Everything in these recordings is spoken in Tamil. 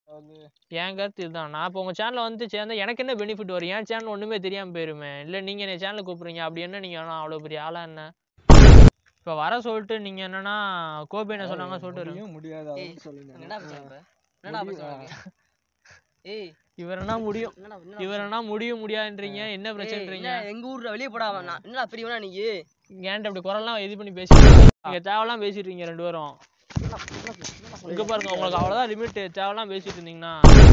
என் கருத்து இதுதான் நான் இப்போ உங்க சேனல்ல வந்து சேர்ந்தா எனக்கு என்ன பெனிஃபிட் வரும் என் சேனல் ஒண்ணுமே தெரியாம போயிருமே இல்ல நீங்க என்ன சேனல் கூப்பிடுறீங்க அப்படி என்ன நீங்க என்ன அவ்வளவு பெரிய ஆளா என்ன இப்ப வர சொல்லிட்டு நீங்க என்னன்னா கோபி என்ன சொன்னாங்க சொல்லிட்டு இருங்க. முடியும் முடியாது ஏய், அதான் சொல்லுங்க என்னடா பிரச்சனை இப்ப? என்னடா பிரச்சனை உனக்கு? ஏய் இவர் என்ன முடியும் என்னடா என்னடா இவர் என்ன முடியும் முடியாதுன்றீங்க என்ன ஏய், பிரச்சனைன்றீங்க என்ன எங்க ஊர்ல வெளிய போடா அவன். நான் என்னடா பெரியவனா நீ ஏன்ட்ட இப்படி குரல்லாம் இது பண்ணி பேசிட்டு நீங்க தேவையெல்லாம் பேசிட்டு இருக்கீங்க ரெண்டு பேரும் இங்க பாருங்க உங்களுக்கு அவ்வளவுதான் லிமிட் தேவையெல்லாம் பேசிட்டு இருந்தீங்கன்னா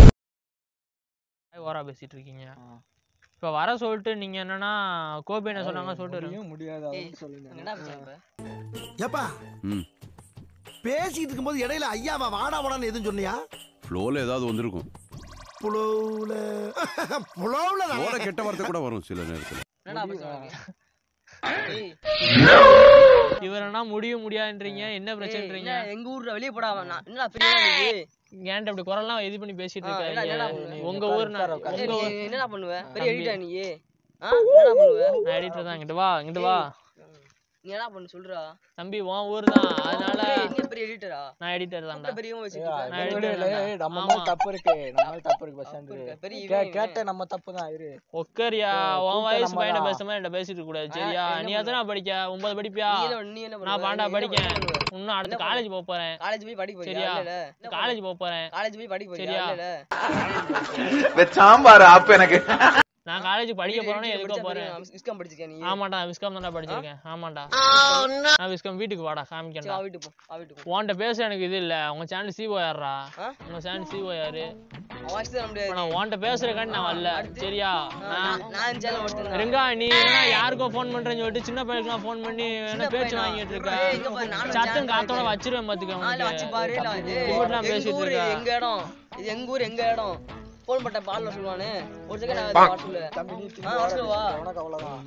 ஓரா பேசிட்டு இருக்கீங்க ஆ. இப்ப வர சொல்லிட்டு நீங்க என்னன்னா கோபி என்ன சொன்னாங்க சொல்லிட்டு இருங்க. முடியும் முடியாது ஏய், அதான் சொல்லுங்க என்னடா பிரச்சனை இப்ப? ஏப்பா ம் பேசிட்டு இருக்கும்போது இடையில ஐயாவா வாடா வாடான்னு எதுவும் சொன்னியா ஃப்ளோவில் ஏதாவது வந்திருக்கும் புலவுல புலவுல ஃப்ளோவில் கெட்ட வார்த்தை கூட வரும் சில நேரத்தில் என்னடா பிரச்சனை உனக்கு? ஏய், இவர் என்ன முடியும் முடியாதுன்றீங்க என்ன ஏய், பிரச்சனைன்றீங்க என்ன எங்க ஊர்ல வெளிய போடா அவன். நான் என்னடா பெரியவனா நீ ஏன்ட்ட இப்படி குரல்லாம் இது பண்ணி பேசிட்டு ஆ, என்ன- என்னடா இருக்காங்க பண்ணுவ? உங்க ஊர் நான் ஏய், உங்க நீ ஊர் என்னடா பண்ணுவ பெரிய தம்பி. எடிட்டா நீ ஆ என்னடா பண்ணுவ நான் எடிட்டர் தான் இங்கிட்டு வா இங்கிட்டு வா நீ என்ன பண்ணு சொல்றா தம்பி உன் ஊர் தான் அதனால ஏய், நீ பெரிய எடிட்டரா நான் எடிட்டர் தான்டா பெரியவன் ஏய், வச்சிட்டு நான் அது எடுத்து இல்ல, வரேன்டா. ஏய், நம்ம ஆமா. மேல தப்பு இருக்கு நம்ம மேல தப்பு இருக்கு பஸ் தப்பு இருக்கு. பெரிய கே இவன் கேட்ட நம்ம தப்பு தான் இரு ஒக்கரியா கூப்பிட்ட உன் வயசு நம்ம பையனை தான். பேசுற மாதிரி என்கிட்ட பேசிட்டு இருக்க கூடாது சரியா என்ன நீ எத்தனை படிக்க ஒன்பது படிப்பியா நீ என்ன நீ என்ன பண்ணுவ? நான் பாண்டா நீ என்ன படிக்கேன் பண்ணுவ? இன்னும் அடுத்து என்ன காலேஜ் போக போறேன் காலேஜ் போய் படிக்க போறியா சரியா? இல்ல இல்ல காலேஜ் போக போறேன் காலேஜ் போய் படிக்க போறியா சரியா? இல்ல இல்ல சாம்பார் அப்ப எனக்கு நான் காலேஜ் படிக்க போறேன்னு எதுக்கோ போறேன் விஸ்காம் படிச்சிருக்கியா நீ ஆமாண்டா விஸ்காம் தான்டா படிச்சிருக்கேன் ஆமாண்டா நான் விஸ்காம் வீட்டுக்கு வாடா சரி காமிக்கண்டா வா வீட்டுக்கு போ வா வீட்டுக்கு போ உன்கிட்ட பேச எனக்கு இது இல்ல உங்க சேனல் சிஓ யாரா ஆ? உங்க சேனல் சிஓ யாரு அவன் வாய்ஸ் தர இப்ப முடியாது நான் உன்கிட்ட பேசுறேக்காண்டி நான் வரல சரியா நான் நான் சேனல் மட்டும் ரெங்கா நீ என்ன யாருக்கோ ஃபோன் பண்றேன்னு சொல்லிட்டு சின்ன பையனுக்குலாம் ஃபோன் பண்ணி என்ன பேச்சு பையனா? வாங்கிட்டு இருக்க ஏய், இங்க பாரு, நானும் சத்தம் channel காத்தோட வைக்கிறேன். வச்சிருவேன் பாத்துக்க ஆ, இல்ல, வச்சு பாரு இல்ல, உனக்கு. இது இப்படிலாம் எங்க பேசிட்டு ஊரு இருக்க எங்க இடம் இது எங்க ஊர் எங்க இடம் போன் பண்ண பால்ல சொல்லுவானே ஒரு செகண்ட் வர சொல்லு தம்பி நீ ஆ, வர சொல்லு, வா. உனக்கு அவ்வளவுதான்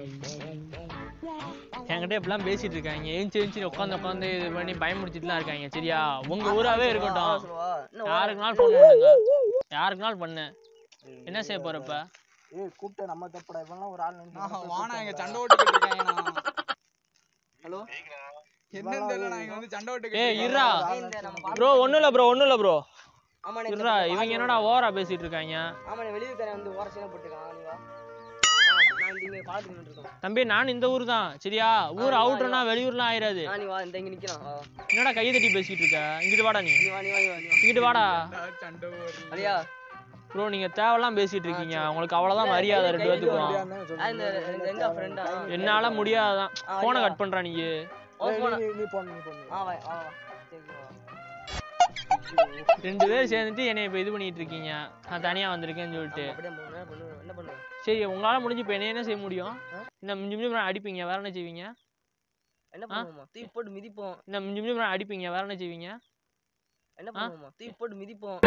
என்கிட்ட இப்படிலாம் பேசிட்டு இருக்காங்க ஏஞ்சி ஏஞ்சி உட்காந்து உட்காந்து இது பண்ணி பயமுறுத்திட்டுலாம் இருக்காங்க சரியா உங்க ஊராவே இருக்கட்டும் சொல்லுவா இன்னும் யாருக்குனாலும் ஃபோன் பண்ணுங்க யாருக்குனாலும் பண்ணு என்ன செய்ய போற இப்ப ஏய் கூப்பிட்ட நம்ம தப்புடா இவன்லாம் ஒரு ஆள் நினைச்சு வானா இங்க சண்டை ஓட்டுக்கிட்டு இருக்காங்கண்ணா ஹலோ என்னன்னு தெரியல நான் இங்க வந்து சண்டை ஓட்டுக்கிட்டு ஏய் இருக்கேன். இருடா இந்த நம்ம ப்ரோ ஒண்ணும் இல்ல ப்ரோ ஒண்ணும் இல்ல ப்ரோ ஆமா நீ இருடா இவங்க என்னடா ஓவரா பேசிட்டு இருக்காங்க ஆமா நீ வெளியூர்காரன் வந்து ஓர சீனா போட்டுருக்கான் நீ வா ஆ, நான் இங்க பாலத்துக்கு நின்று இருக்கோம் தம்பி நான் இந்த ஊர் தான் சரியா ஊர் அவுட்னா வெளியூர்லாம் ஆயிராது ஆ நீ வா இந்த இங்க நிக்கலாம் வா. என்னடா கையை தட்டி பேசிட்டு இருக்க இங்கிட்டு வாடா நீ நீ வா நீ வா நீ வா நீ வா இங்கிட்டு வாடா சண்டை ஓடுது. அலியா ப்ரோ நீங்க தேவையெல்லாம் பேசிட்டு இருக்கீங்க உங்களுக்கு அவ்வளவுதான் மரியாதை ரெண்டு பேத்துக்கும் ஆ, இந்த இந்த எங்க ஃப்ரெண்டா என்னால முடியாதான் ஆ, போனை வா. கட் பண்றா நீ ஓ போன நீ போன் நீ போன் ஆ வா வா வா சரி வா ரெண்டு பேரும் சேர்ந்துட்டு என்னை இப்ப இது பண்ணிட்டு இருக்கீங்க நான் தனியா வந்திருக்கேன்னு சொல்லிட்டு ஆமா, அப்படியே போகணும். என்ன பண்ணுவ என்ன பண்ணுவ சரி உங்களால முடிஞ்சு இப்ப என்ன என்ன செய்ய முடியும் இந்த மிஞ்சி மிஞ்சி போனா அடிப்பீங்க வேற என்ன செய்வீங்க என்ன பண்ணுவோமா தூக்கி போட்டு மிதிப்போம் இந்த மிஞ்சி மிஞ்சி போனா அடிப்பீங்க வேற என்ன செய்வீங்க என்ன பண்ணுவோமா தூக்கி போட்டு மிதிப்போம்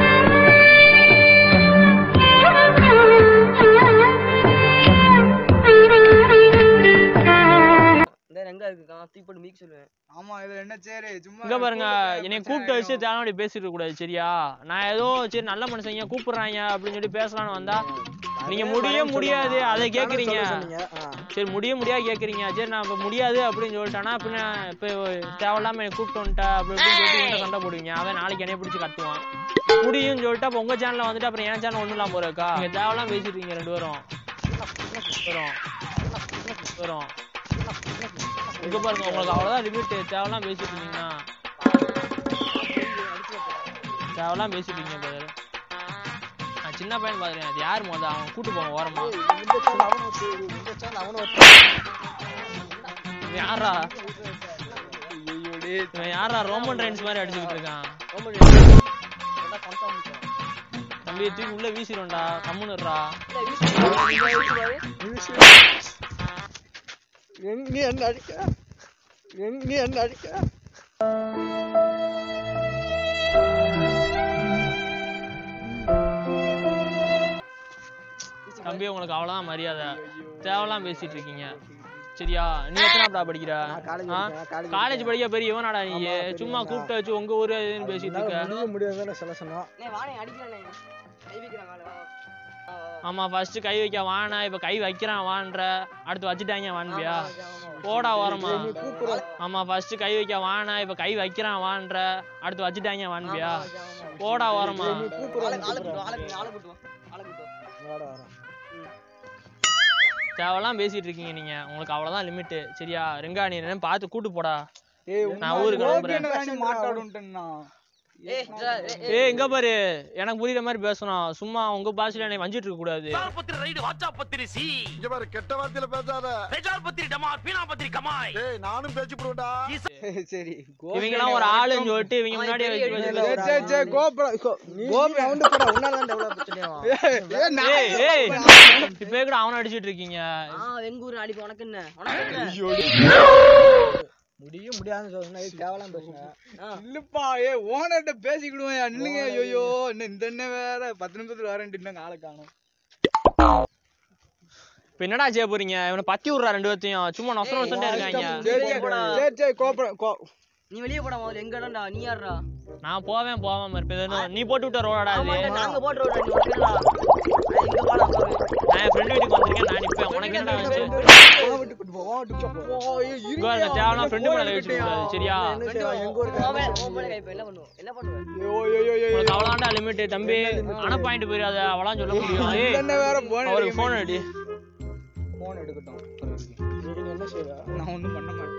இந்த எங்க இருக்குக்கா தூக்கி போட்டு மிதிக்க சொல்லுவேன் ஆமா இது என்ன சரி சும்மா இங்க பாருங்க கூப்பிட்டு என்னை பிரச்சனை கூப்பிட்டு வச்சு ஆயிடும். தேவையான பேசிட்டு இருக்க கூடாது சரியா நான் ஏதோ சரி நல்ல மனுஷங்க கூப்பிடுறாங்க அப்படின்னு சொல்லி பேசலாம்னு வந்தா நீங்க முடிய முடியாது அதை கேக்குறீங்க சரி முடிய முடியாது கேக்குறீங்க சரி நான் இப்ப முடியாது அப்படின்னு சொல்லிட்டானா பின்ன இப்ப தேவையில்லாம என்னை கூப்பிட்டு வந்துட்டா அப்படி இப்படின்னு சொல்லிட்டு என்கிட்ட சண்டை போடுவீங்க அவன் நாளைக்கு என்னைய பிடிச்சி கத்துவான் முடியும்னு சொல்லிட்டு அப்ப உங்க சேனல்ல வந்துட்டு அப்புறம் என் சேனல் ஒண்ணும் இல்லாம போறக்கா நீங்க தேவையில்லாம பேசிட்டு இருக்கீங்க ரெண்டு பேரும் வரும் வரும் இங்க பாருங்க உங்களுக்கு அவ்வளவுதான் லிமிட் தேவையில்லாம பேசிட்டு இருந்தீங்கன்னா தேவையில்லாம் பேசிட்டு இருக்கீங்க brother. நான் சின்ன பையன் பாக்குறேன் அது யார் மொதல் அவன் கூட்டு போவான் ஓரமா இவன் யாரா இவன் யாரா ரோமன் ரைன்ஸ் மாதிரி அடிச்சுக்கிட்டு இருக்கான் ரொம்ப கன்ஃபார்ம் தம்பி தூக்கி உள்ள வீசிடும்டா கம்முன்னுடுறா நீ என்ன அடிக்க எங்க நீ என்ன அடிக்க தம்பி உங்களுக்கு அவ்வளவுதான் மரியாதை தேவையெல்லாம் பேசிட்டு இருக்கீங்க சரியா நீ எத்தனாப்டா படிக்கிற college ஆ? படிக்கிறேன், college காலேஜ் படிக்க பெரிய இவனாடா நீ ஆமா, சும்மா பெரியவன்டா. கூப்பிட்டு வச்சு உங்க ஊரு இதுன்னு பேசிட்டு இருக்க முடிய முடியாது சொல்ல சொன்னோம் நே வாணே அடிக்கிறானே கை வைக்கிறான் மேல வா வா. ஆ, வா. ஆமா ஃபர்ஸ்ட் கை வைக்க வானா இப்ப கை வைக்கிறான் வான்ற அடுத்து வச்சுட்டாங்க வான்பியா போடா ஓரமா நீ கூப்பிடுற ஆமா ஃபர்ஸ்ட் கை வைக்க வானா இப்ப கை வைக்கிறான் வான்ற அடுத்து வச்சுட்டாங்க வான்பியா போடா ஓரமா நீ கூப்பிடுற ஆளை ஆளை கூட்டு வா, ஆளை கூட்டு வா, ஆளை கூட்டு வா, ஆளை கூட்டு வா. வாடா வரேன் தேவையெல்லாம் பேசிட்டு இருக்கீங்க நீங்க உங்களுக்கு அவ்வளவுதான் லிமிட் சரியா ரெங்கா நீ என்னன்னு பார்த்து கூட்டு போடா ஏய் நான் ஊருக்கு கிளம்புறேன் கோபி மாட்டாடுன்ட்டுன்னா ஏய், ஜா, ஏய், ஏய், ஏய் எங்க பாரு எனக்கு புரியுற மாதிரி பேசணும் சும்மா உங்க பாஷையில என்னை வஞ்சிட்டு இருக்க கூடாது பத்திரி ரைடு வாட்சா பத்திரி சி இங்க பாரு கெட்ட வார்த்தையில பேசாத ரெஜார் பத்திரி டமா பீனா பத்திரி கமாய் ஏய் நானும் பேச்சு போடுவேன்டா சரி இவங்க எல்லாம் ஒரு ஆளுன்னு சொல்லிட்டு இவங்க முன்னாடி வச்சு இல்ல, பேசி- இல்ல, சரி, சரி, கோபுர- கோ- கோபி ரவுண்டு போடா, உன்னால தான் develop பிரச்சனையாகும். ஏய் ஏய் இப்ப கூட அவன அடிச்சிட்டு இருக்கீங்க ஆ, எங்க ஊரு அடிப்பு உனக்கு என்ன உனக்கு என்ன முடியும் முடியாதுன்னு சொன்னா, ஏய், கேவலம் பேசுன. ஆ, இல்லப்பா ஏ ஓனர்கிட்ட பேசிக்கிடுவேன் நில்லுங்க ஐயோ இன்னும் இந்த எண்ணெய் வேற பத்து நிமிஷத்துல வரேன்ட்டு இன்னும் ஆளை காணும் இப்ப என்னடா செய்ய போறீங்க இவனை பத்தி விடுறா ரெண்டு பேர்த்தையும் சும்மா நொச நொசண்டே இருக்காங்க சரி, சரி, சரி, சரி, கோபுர- கோ- நீ வெளிய போடா முதல்ல எங்க இடம்டா நீ யாருடா நான் போவேன் போவாம இருப்பேன் நீ போட்டு விட்ட ரோடா இது ஆமாண்டா, நாங்க போட்டு விடுறோம் நீ உனக்கு என்னடா நான் எங்க போடா போவேன் நான் என் ஃப்ரெண்ட் வீட்டுக்கு வந்திருக்கேன் நான் நிப்பேன் உனக்கு என்னடா ஆச்சு உன் வீட்டுக்கு கூட்டு போ, உன் வீட்டுக்கு கூட்டு போ. ஓ, ஏய், இங்க பாருங்க, இருங்கயா, தேவையான உன்னை ஃப்ரெண்டு phone மேல வச்சுக்க கூடாது சரியா என்ன செய்வான், எங்க ஊருக்கு உன் மேல உன் மேல கைப்ப என்ன பண்ணுவோம் என்ன பண்ணுவேன் ஐயோ, ஐயோ, ஐயோ, ஐயோ. உனக்கு அவ்வளவுதான்டா லிமிட் தம்பி அன பாயிண்ட் போயிடாத அவளாம் சொல்ல முடியும் இந்த ஏய், எண்ணெய் வேற phone அவருக்கு எடுக்க போன் அடி phone எடுக்கட்டும் சரி, நீ என்ன செய்வ? நான் ஒண்ணும் பண்ண மாட்டேன்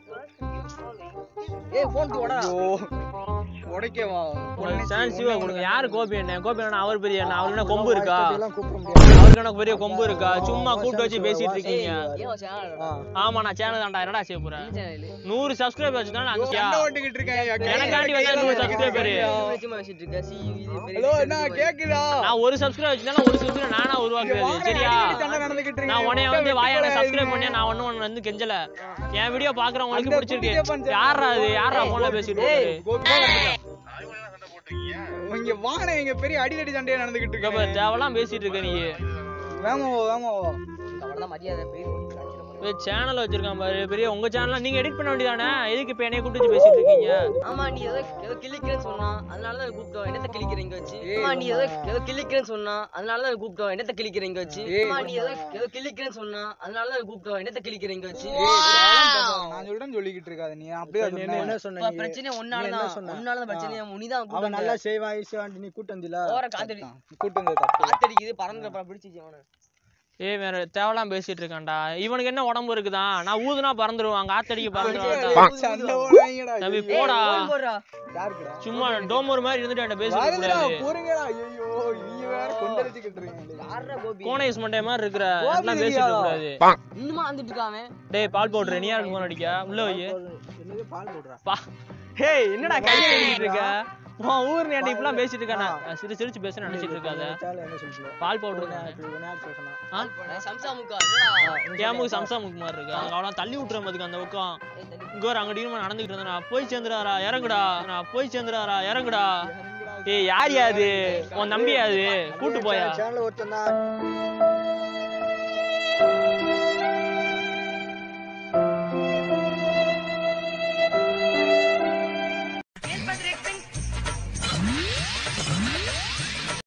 ஏய் போன் போடா ஐயோ, உடைக்கவா உனக்கு சென்சிட்டிவா கொடுங்க யாரு கோபி என்ன கோபி என்ன அவர் பெரிய என்ன அவருக்கு என்ன கொம்பு இருக்கா இதெல்லாம் கூப்பிட முடியாது. அவருக்கு எனக்கு பெரிய கொம்பு இருக்கா சும்மா கூப்பிட்டு வச்சு பேசிட்டு இருக்கீங்க ஏன் சேனல் ஆ. ஆமா நான் சேனல் தான்டா என்னடா செய்ய போறேன் சேனல் நூறு சப்ஸ்கிரைபர் வச்சுதான் நான் சண்டை அஞ்சியா ஓட்டிக்கிட்டு இருக்கேன் எனக்காண்டி வந்தா நூறு subscriber. வச்சுமா வச்சிட்டு இருக்க சி இது பெரிய ஹலோ என்ன கேக்குதா நான் ஒரு சப்ஸ்கிரைப் வச்சுதான் ஒரு சப்ஸ்கிரைப் நானா உருவாக்குறது சரியா சண்டை நடந்துகிட்டு இருக்கு நான் உன்னைய வந்து வாயால சப்ஸ்கிரைப் பண்ணி நான் ஒண்ணு ஒண்ணு வந்து கெஞ்சல என் வீடியோ பாக்குறவங்களுக்கு அந்த பிடிச்சிருக்கு குட்டியை பஞ்ச- யாரா அது யாரா போன்ல பேசிட்டு இருக்காரு இங்க வாங்க இங்க பெரிய அடிதடி சண்டையா நடந்துகிட்டு இங்க இருக்கு பாரு, தேவையெல்லாம் பேசிட்டு இருக்க நீ வேமோ வேமோ அவ்வளவுதான் மரியாதை போயிரு சேனல் வச்சிருக்கான் பாரு பெரிய உங்க சேனல் நீங்க எடிட் பண்ண வேண்டியதானே எதுக்கு இப்ப என்னைய கூப்பிட்டு வச்சு பேசிட்டு இருக்கீங்க ஆமா நீ ஏதோ ஏதோ கிளிக்கிறேன்னு சொன்னா அதனால தான் கூப்பிட்டோம் என்னத்த கிளிக்கிறீங்க வச்சு ஆமா நீ ஏதோ ஏதோ கிளிக்கிறேன்னு சொன்னா அதனால தான் கூப்பிட்டோம் என்னத்த கிளிக்கிறீங்க வச்சு ஆமா நீ ஏதோ ஏதோ கிளிக்கிறேன்னு சொன்னா அதனால தான் கூப்பிட்டோம் என்னத்த கிளிக்கிறீங்க வச்சு நான் சொல்றேன் சொல்லிக்கிட்டு இருக்காது நீ அப்படியே நீ என்ன- என்ன சொன்ன இப்ப நீ? பிரச்சனை நீ ஒன்னால என்ன தான் சொன்ன? ஒன்னால தான் பிரச்சனை முனிதான் அவன் கூப்பிட்டு நல்லா செய்வான் ஈஸியான் நீ கூட்டு வந்தில ஓர காத்தடி கூட்டு வந்தது தப்பு காத்தடிக்குது பறந்து பிடிச்சிச்சு அவனை ஏய் வேற தேவலாம் பேசிட்டு இருக்கான்டா இவனுக்கு என்ன உடம்பு இருக்குதா நான் ஊதுனா பறந்துருவான் காத்தடிக்க பறந்துருவான்டா சண்டை போடுறாங்கடா தம்பி ஐயோ. போடா போன் போடுறா யாருக்குடா சும்மா டோமர் மாதிரி இருந்துட்டு என்கிட்ட பேசிட்டு வருதுடா கூடாது போறீங்கடா ஐயோ நீங்க வேற கொந்தளிச்சுக்கிட்டு இருக்கீங்க யாரா கோபி கோனேஸ் மண்டே மாதிரி இருக்கிற கோபி எல்லாம் பேசிட்டு தெரியாதா? கூடாது இன்னுமா வந்துட்டு இருக்கான் டேய் பால் பவுடர் நீ யாருக்கு போன் அடிக்க உள்ள வை என்னது பால் போடுறா பா ஹேய் என்னடா கை கட்டிட்டு இருக்க உன் ஊர் நீ என்கிட்ட இப்படிலாம் பேசிட்டு இருக்கானே சிரிச்சு சிரிச்சு பேச நினைச்சிட்டு இருக்காத சேனல் என்ன சொல்லுங்க பால் பவுடர் இப்படி ஒரு நேரம் சொல்றேன் சம்சா முக்கா கேமுக்கு சம்சாமுக்கு மாதிரி இருக்கு அங்க அவளாம் தள்ளி விட்டுறேன் பாத்துக்க அந்த பக்கம் இங்க ஒரு அங்க டீமா நடந்துகிட்டு இருந்தா நான் போய் சேர்ந்துடாரா இறங்குடா நான் போய் சேர்ந்துடாரா இறங்குடா ஏய் யார் யாது உன் நம்பி அது கூட்டு போயா சேனல் ஒருத்தன் தான்